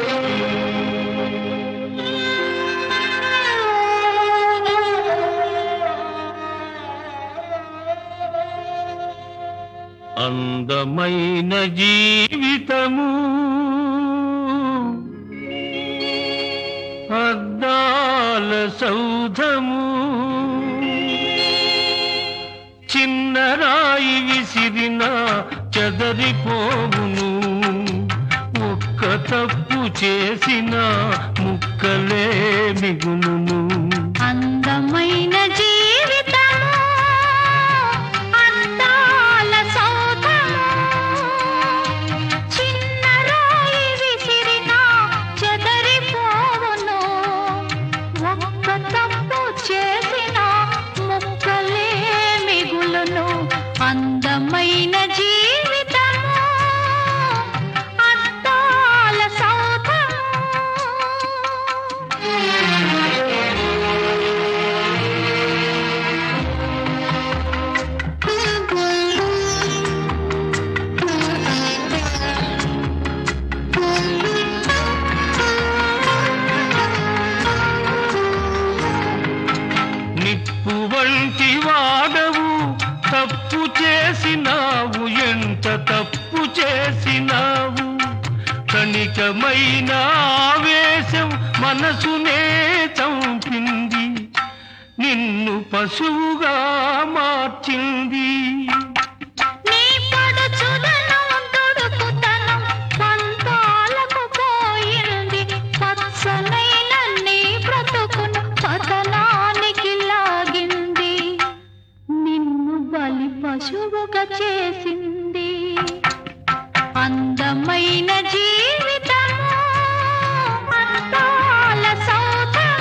అందమైన జీవితము అద్దాల సౌధము చిన్న రాయి విసిరిన చెదరిపోవును ఒక్క తప్పు చేసిన ముక్కలే మిగులును అందమైన జీవితము అందాల సౌధము చిన్న రాయి విసిరిన చెదరిపోవును ఒక్క తప్పు చేసిన ముక్కలే మిగులును అందమైన జీవితము అద్దాల సౌధము నిప్పు వంటి వాడవు తప్పు చేసినావు ఎంత తప్పు చేసినావు కణికమైన ఆవేశం మనసునే చంపింది నిన్ను పశువుగా మార్చింది నీ పడుచుదనం దుడుకుతనం పంతాలకు పోయింది పచ్చనైన నీ బ్రతుకును పతనానికి లాగింది నిన్ను బలి పశువుగా చేసింది అందమైన జీవితము అందాల సౌధము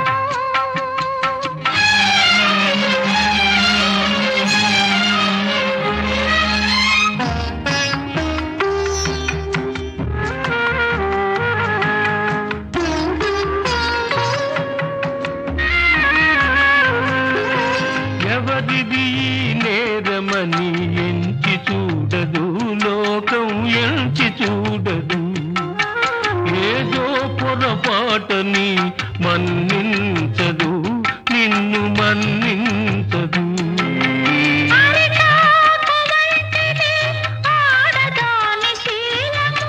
ఎవరిది ఈ నేరమని ఎంచి చూడదు లోకం ఎంచి చూడదు ఏదో పొరపాటని మన్నించదు నిన్ను మన్నించదు అరిటాకు వంటిది ఆడదాని శీలము.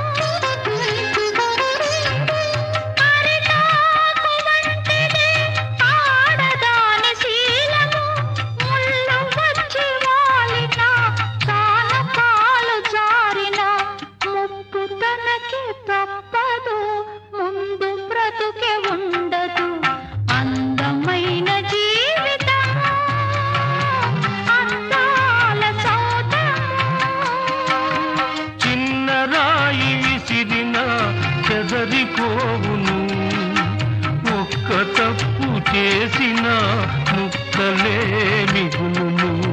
అరిటాకు వంటిది ఆడదాని శీలము. ముళ్ళు వచ్చి వాలినా, కానకాలు జారినా, ముప్పు తనకి తప్పదు ముందు బ్రతుకే ఉండదు అందమైన జీవితము అందాల సౌధము చిన్న రాయి విసిరిన చెదరిపోవును ఒక్క తప్పు చేసిన ముక్కలే మిగులును